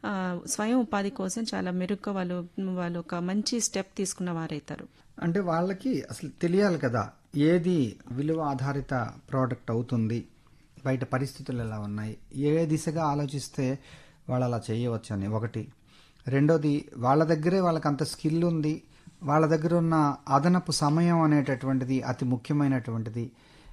ఆ, స్వయం ఉపాధి కోసం చాలా మెరుగ్గా వాళ్ళు వాళ్ళు ఒక మంచి స్టెప్ తీసుకున్న వారైతారు అంటే వాళ్ళకి అసలు తెలియాలి కదా ఏది విలువ ఆధారిత ప్రోడక్ట్ అవుతుంది బయట పరిస్థితులు ఎలా ఉన్నాయి ఏ దిశగా ఆలోచిస్తే వాళ్ళు అలా చేయవచ్చు అని ఒకటి రెండోది వాళ్ళ దగ్గరే వాళ్ళకి అంత స్కిల్ ఉంది వాళ్ళ దగ్గర ఉన్న అదనపు సమయం అనేటటువంటిది అతి ముఖ్యమైనటువంటిది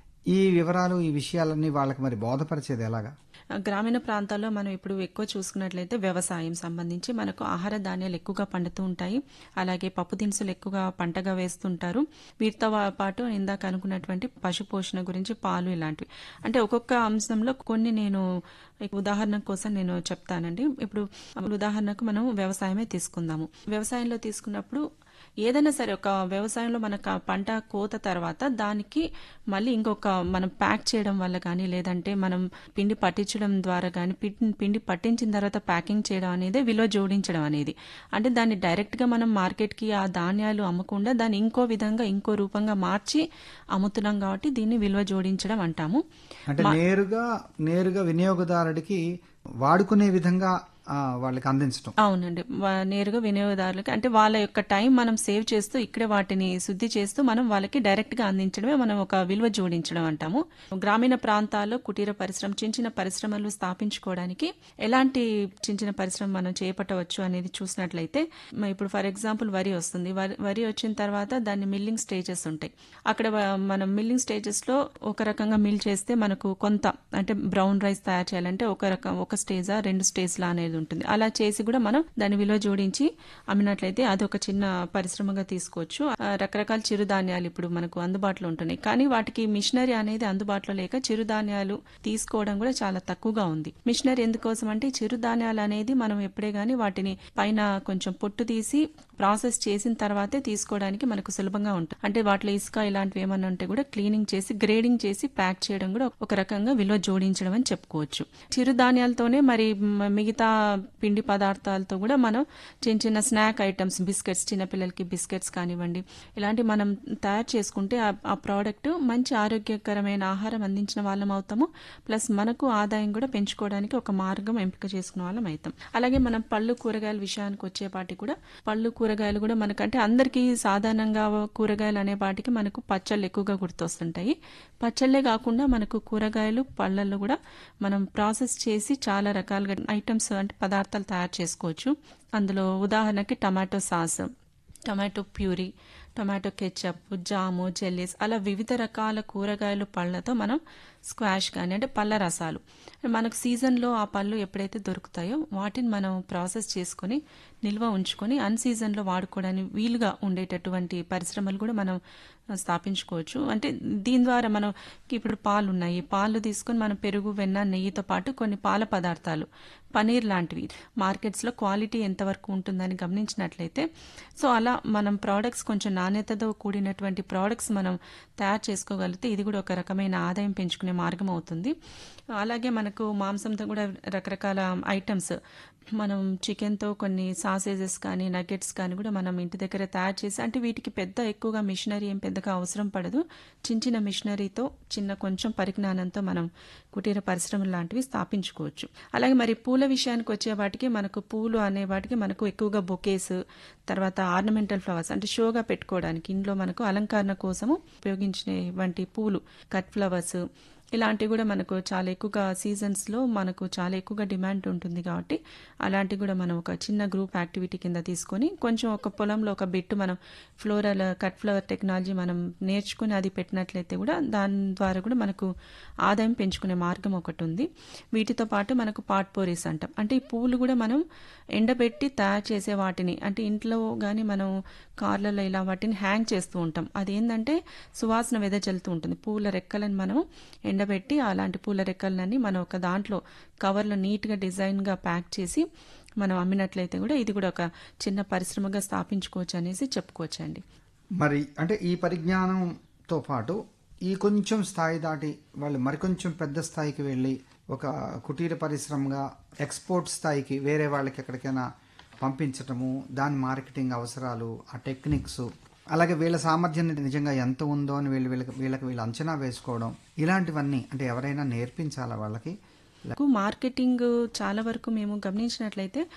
ఈ వివరాలు ఈ విషయాలన్నీ వాళ్ళకి మరి బోధపరిచేది ఎలాగా ఆ, గ్రామీణ ప్రాంతాల్లో మనం ఇప్పుడు ఎక్కువ చూసుకున్నట్లయితే వ్యవసాయం సంబంధించి మనకు ఆహార ధాన్యాలు ఎక్కువగా పండుతూ ఉంటాయి అలాగే పప్పు దినుసులు ఎక్కువగా పంటగా వేస్తుంటారు వీటితో వా- పాటు ఇందాక అనుకున్నటువంటి పశు పోషణ గురించి పాలు ఇలాంటివి అంటే ఒక్కొక్క అంశంలో కొన్ని నేను ఉదాహరణ కోసం నేను చెప్తానండి ఇప్పుడు ఉదాహరణకు మనం వ్యవసాయమే తీసుకుందాము వ్యవసాయంలో తీసుకున్నప్పుడు ఏదైనా సరే ఒక వ్యవసాయంలో మనకు ఆ పంట కోత తర్వాత దానికి మళ్ళీ ఇంకొక మనం ప్యాక్ చేయడం వల్ల కానీ లేదంటే మనం పిండి పట్టించడం ద్వారా కానీ పిం- పిండి పట్టించిన తర్వాత ప్యాకింగ్ చేయడం అనేది విలువ జోడించడం అనేది అంటే దాన్ని డైరెక్ట్ గా మనం మార్కెట్ కి ఆ ధాన్యాలు అమ్మకుండా దాన్ని ఇంకో విధంగా ఇంకో రూపంగా మార్చి అమ్ముతున్నాం కాబట్టి దీన్ని విలువ జోడించడం అంటాము అంటే నేరుగా నేరుగా వినియోగదారుడికి వాడుకునే విధంగా ఆ, వాళ్ళకి అందించడం అవునండి వా- నేరుగా వినియోగదారులకి అంటే వాళ్ళ యొక్క టైం మనం సేవ్ చేస్తూ ఇక్కడే వాటిని శుద్ధి చేస్తూ మనం వాళ్ళకి డైరెక్ట్ గా అందించడమే మనం ఒక విలువ జోడించడం అంటాము గ్రామీణ ప్రాంతాల్లో కుటీర పరిశ్రమ చిన్న చిన్న పరిశ్రమలు స్థాపించుకోవడానికి ఎలాంటి చిన్న చిన్న పరిశ్రమ మనం చేపట్టవచ్చు అనేది చూసినట్లయితే మ- ఇప్పుడు ఫర్ ఎగ్జాంపుల్ వరి వస్తుంది వరి వరి వచ్చిన తర్వాత దాన్ని మిల్లింగ్ స్టేజెస్ ఉంటాయి అక్కడ వ- మనం మిల్లింగ్ స్టేజెస్ లో ఒక రకంగా మిల్ చేస్తే మనకు కొంత అంటే బ్రౌన్ రైస్ తయారు చేయాలంటే ఒక రకం ఒక స్టేజా రెండు స్టేజ్లా అనేది ఉంటుంది అలా చేసి కూడా మనం దాని విలువ జోడించి అమ్మినట్లయితే అది ఒక చిన్న పరిశ్రమగా తీసుకోవచ్చు ఆ, రకరకాల చిరుధాన్యాలు ఇప్పుడు మనకు అందుబాటులో ఉంటున్నాయి కానీ వాటికి మిషనరీ అనేది అందుబాటులో లేక చిరుధాన్యాలు తీసుకోవడం కూడా చాలా తక్కువగా ఉంది మిషనరీ ఎందుకోసం అంటే ఈ చిరుధాన్యాలు అనేది మనం ఎప్పుడే గానీ వాటిని పైన కొంచెం పొట్టు తీసి ప్రాసెస్ చేసిన తర్వాతే తీసుకోవడానికి మనకు సులభంగా ఉంటుంది అంటే వాటిలో ఇసుక ఇలాంటివి ఏమన్నా ఉంటే కూడా క్లీనింగ్ చేసి గ్రేడింగ్ చేసి ప్యాక్ చేయడం కూడా ఒక రకంగా విలువ జోడించడం అని చెప్పుకోవచ్చు చిరుధాన్యాలతోనే మరి మ- మిగతా పిండి పదార్థాలతో కూడా మనం చిన్న చిన్న స్నాక్ ఐటమ్స్ బిస్కెట్స్ చిన్నపిల్లలకి బిస్కెట్స్ కానివ్వండి ఇలాంటి మనం తయారు చేసుకుంటే ఆ- ఆ ప్రోడక్ట్ మంచి ఆరోగ్యకరమైన ఆహారం అందించిన వాళ్ళం అవుతాము ప్లస్ మనకు ఆదాయం కూడా పెంచుకోవడానికి ఒక మార్గం ఎంపిక చేసుకున్న వాళ్ళం అవుతాం అలాగే మనం పళ్ళు కూరగాయల విషయానికి వచ్చేపాటి కూడా పళ్ళు కూరగాయలు కూడా మనకంటే అందరికీ సాధారణంగా కూరగాయలు అనే వాటికి మనకు పచ్చళ్ళు ఎక్కువగా గుర్తొస్తుంటాయి పచ్చళ్ళే కాకుండా మనకు కూరగాయలు పళ్ళల్లో కూడా మనం ప్రాసెస్ చేసి చాలా రకాలుగా ఐటమ్స్ అంటే పదార్థాలు తయారు చేసుకోవచ్చు అందులో ఉదాహరణకి tomato sauce tomato puree tomato ketchup jam jellies అలా వివిధ రకాల కూరగాయలు పళ్ళతో మనం స్క్వాష్ కానీ అంటే పళ్ళ రసాలు మనకు సీజన్లో ఆ పళ్ళు ఎప్పుడైతే దొరుకుతాయో వాటిని మనం ప్రాసెస్ చేసుకొని నిల్వ ఉంచుకొని అన్ సీజన్లో వాడుకోవడానికి వీలుగా ఉండేటటువంటి పరిశ్రమలు కూడా మనం స్థాపించుకోవచ్చు అంటే దీని ద్వారా మనం ఇప్పుడు పాలు ఉన్నాయి పాలు తీసుకొని మనం పెరుగు వెన్న నెయ్యితో పాటు కొన్ని పాల పదార్థాలు పనీర్ లాంటివి మార్కెట్స్లో క్వాలిటీ ఎంతవరకు ఉంటుందని గమనించినట్లయితే సో అలా మనం ప్రోడక్ట్స్ కొంచెం నాణ్యతతో కూడినటువంటి ప్రోడక్ట్స్ మనం తయారు చేసుకోగలిగితే ఇది కూడా ఒక రకమైన ఆదాయం పెంచుకునే మార్గం అవుతుంది అలాగే మనకు మాంసంతో కూడా రకరకాల ఐటమ్స్ మనం చికెన్తో కొన్ని సాసేజెస్ కానీ నగెట్స్ కానీ కూడా మనం ఇంటి దగ్గర తయారు చేసి అంటే వీటికి పెద్ద ఎక్కువగా మిషనరీ ఏం పెద్దగా అవసరం పడదు చిన్న చిన్న మిషనరీతో చిన్న కొంచెం పరిజ్ఞానంతో మనం కుటీర పరిశ్రమలు లాంటివి స్థాపించుకోవచ్చు అలాగే మరి పూల విషయానికి వచ్చే వాటికి మనకు పూలు అనే వాటికి మనకు ఎక్కువగా బొకేస్ తర్వాత ఆర్నమెంటల్ ఫ్లవర్స్ అంటే షోగా పెట్టుకోవడానికి ఇంట్లో మనకు అలంకరణ కోసము ఉపయోగించే వంటి పూలు కట్ ఫ్లవర్స్ ఇలాంటివి కూడా మనకు చాలా ఎక్కువగా సీజన్స్ లో మనకు చాలా ఎక్కువగా డిమాండ్ ఉంటుంది కాబట్టి అలాంటివి కూడా మనం ఒక చిన్న గ్రూప్ యాక్టివిటీ కింద తీసుకొని కొంచెం ఒక పొలంలో ఒక బిట్టు మనం ఫ్లోరల్ కట్ ఫ్లవర్ టెక్నాలజీ మనం నేర్చుకుని అది పెట్టినట్లయితే కూడా దాని ద్వారా కూడా మనకు ఆదాయం పెంచుకునే మార్గం ఒకటి ఉంది వీటితో పాటు మనకు పాట్పోరీస్ అంటాం అంటే ఈ పూలు కూడా మనం ఎండబెట్టి తయారు చేసే వాటిని అంటే ఇంట్లో కానీ మనం కార్లలో ఇలా వాటిని హ్యాంగ్ చేస్తూ ఉంటాం అదేంటంటే సువాసన వెదజల్లుతూ ఉంటుంది పూల రెక్కలను మనం ఎండబెట్టి అలాంటి పూల రెక్కలన్నీ మనం ఒక దాంట్లో కవర్లో నీట్గా డిజైన్గా ప్యాక్ చేసి మనం అమ్మినట్లయితే కూడా ఇది కూడా ఒక చిన్న పరిశ్రమగా స్థాపించుకోవచ్చు అనేసి చెప్పుకోవచ్చండి మరి అంటే ఈ పరిజ్ఞానంతో పాటు ఈ కొంచెం స్థాయి దాటి వాళ్ళు మరికొంచెం పెద్ద స్థాయికి వెళ్ళి ఒక కుటీర పరిశ్రమగా ఎక్స్పోర్ట్ స్థాయికి వేరే వాళ్ళకి ఎక్కడికైనా పంపించటము దాని మార్కెటింగ్ అవసరాలు ఆ టెక్నిక్స్ అలాగే వీళ్ళ సామర్థ్యం నిజంగా ఎంత ఉందో అని వీళ్ళు వీళ్ళకి వీళ్ళకి వీళ్ళు అంచనా వేసుకోవడం ఇలాంటివన్నీ అంటే ఎవరైనా నేర్పించాలా వాళ్ళకి మార్కెటింగ్ చాలా వరకు మేము గమనించినట్లయితే